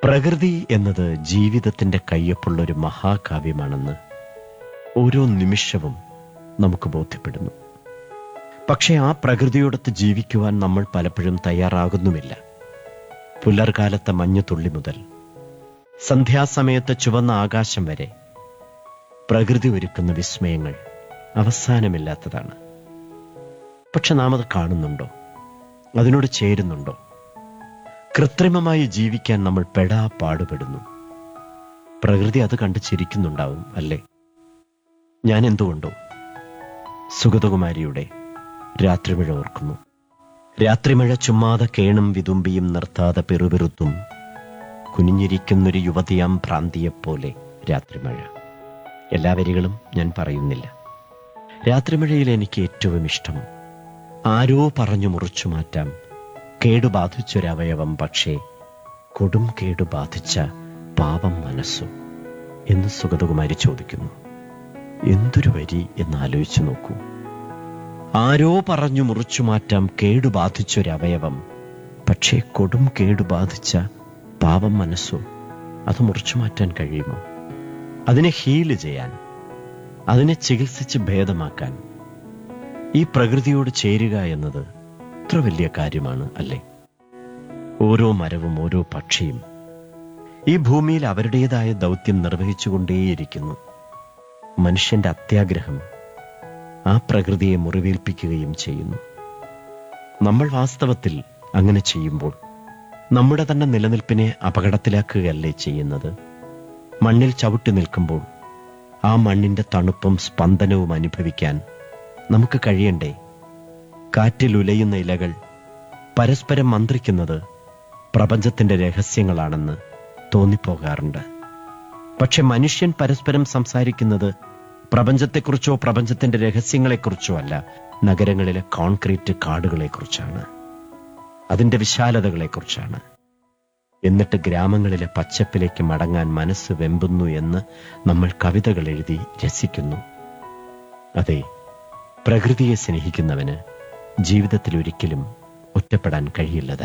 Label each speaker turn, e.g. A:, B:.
A: പ്രകൃതി എന്നത് ജീവിതത്തിന്റെ കയ്യൊപ്പുള്ളൊരു മഹാകാവ്യമാണെന്ന് ഓരോ നിമിഷവും നമുക്ക് ബോധ്യപ്പെടുന്നു പക്ഷെ ആ പ്രകൃതിയോടൊത്ത് ജീവിക്കുവാൻ നമ്മൾ പലപ്പോഴും തയ്യാറാകുന്നുമില്ല പുലർകാലത്തെ മഞ്ഞുതുള്ളി മുതൽ സന്ധ്യാസമയത്ത് ചുവന്ന ആകാശം വരെ പ്രകൃതി ഒരുക്കുന്ന വിസ്മയങ്ങൾ അവസാനമില്ലാത്തതാണ് പക്ഷെ നാം അത് കാണുന്നുണ്ടോ അതിനോട് ചേരുന്നുണ്ടോ കൃത്രിമമായി ജീവിക്കാൻ നമ്മൾ പെടാ പാടുപെടുന്നു പ്രകൃതി അത് കണ്ട് ചിരിക്കുന്നുണ്ടാവും അല്ലേ ഞാൻ എന്തുകൊണ്ടോ സുഗതകുമാരിയുടെ രാത്രിമഴ ഓർക്കുന്നു രാത്രിമഴ ചുമ്മാതെ കേണും വിതുമ്പിയും നിർത്താതെ പെറുപെറുത്തും കുനിഞ്ഞിരിക്കുന്നൊരു യുവതിയാം ഭ്രാന്തിയെപ്പോലെ രാത്രിമഴ എല്ലാ വരികളും ഞാൻ പറയുന്നില്ല രാത്രിമഴയിൽ എനിക്ക് ഏറ്റവും ഇഷ്ടം ആരോ പറഞ്ഞു മുറിച്ചു മാറ്റാം കേടുബാധിച്ചൊരവയവം പക്ഷേ കൊടും കേടു ബാധിച്ച പാപം മനസ്സു എന്ന് സുഗതകുമാരി ചോദിക്കുന്നു എന്തൊരു വരി എന്ന് ആലോചിച്ചു നോക്കൂ ആരോ പറഞ്ഞു മുറിച്ചു മാറ്റാം കേടുബാധിച്ചൊരവയവം പക്ഷേ കൊടും കേടുബാധിച്ച പാവം മനസ്സോ അത് മുറിച്ചു മാറ്റാൻ കഴിയുമോ അതിനെ ഹീല് ചെയ്യാൻ അതിനെ ചികിത്സിച്ച് ഭേദമാക്കാൻ ഈ പ്രകൃതിയോട് ചേരുക എന്നത് എത്ര വലിയ കാര്യമാണ് അല്ലേ ഓരോ മരവും ഓരോ പക്ഷിയും ഈ ഭൂമിയിൽ അവരുടേതായ ദൗത്യം നിർവഹിച്ചുകൊണ്ടേയിരിക്കുന്നു മനുഷ്യന്റെ അത്യാഗ്രഹം ആ പ്രകൃതിയെ മുറിവേൽപ്പിക്കുകയും ചെയ്യുന്നു നമ്മൾ വാസ്തവത്തിൽ അങ്ങനെ ചെയ്യുമ്പോൾ നമ്മുടെ തന്നെ നിലനിൽപ്പിനെ അപകടത്തിലാക്കുകയല്ലേ ചെയ്യുന്നത് മണ്ണിൽ ചവിട്ടി നിൽക്കുമ്പോൾ ആ മണ്ണിന്റെ തണുപ്പും സ്പന്ദനവും അനുഭവിക്കാൻ നമുക്ക് കഴിയണ്ടേ കാറ്റിൽ ഉലയുന്ന ഇലകൾ പരസ്പരം മന്ത്രിക്കുന്നത് പ്രപഞ്ചത്തിന്റെ രഹസ്യങ്ങളാണെന്ന് തോന്നിപ്പോകാറുണ്ട് പക്ഷെ മനുഷ്യൻ പരസ്പരം സംസാരിക്കുന്നത് പ്രപഞ്ചത്തെക്കുറിച്ചോ പ്രപഞ്ചത്തിന്റെ രഹസ്യങ്ങളെക്കുറിച്ചോ അല്ല നഗരങ്ങളിലെ കോൺക്രീറ്റ് കാടുകളെക്കുറിച്ചാണ് അതിന്റെ വിശാലതകളെക്കുറിച്ചാണ് എന്നിട്ട് ഗ്രാമങ്ങളിലെ പച്ചപ്പിലേക്ക് മടങ്ങാൻ മനസ്സ് വെമ്പുന്നു എന്ന് നമ്മൾ കവിതകൾ എഴുതി രസിക്കുന്നു അതെ പ്രകൃതിയെ സ്നേഹിക്കുന്നവന് ജീവിതത്തിൽ ഒരിക്കലും ഒറ്റപ്പെടാൻ കഴിയില്ല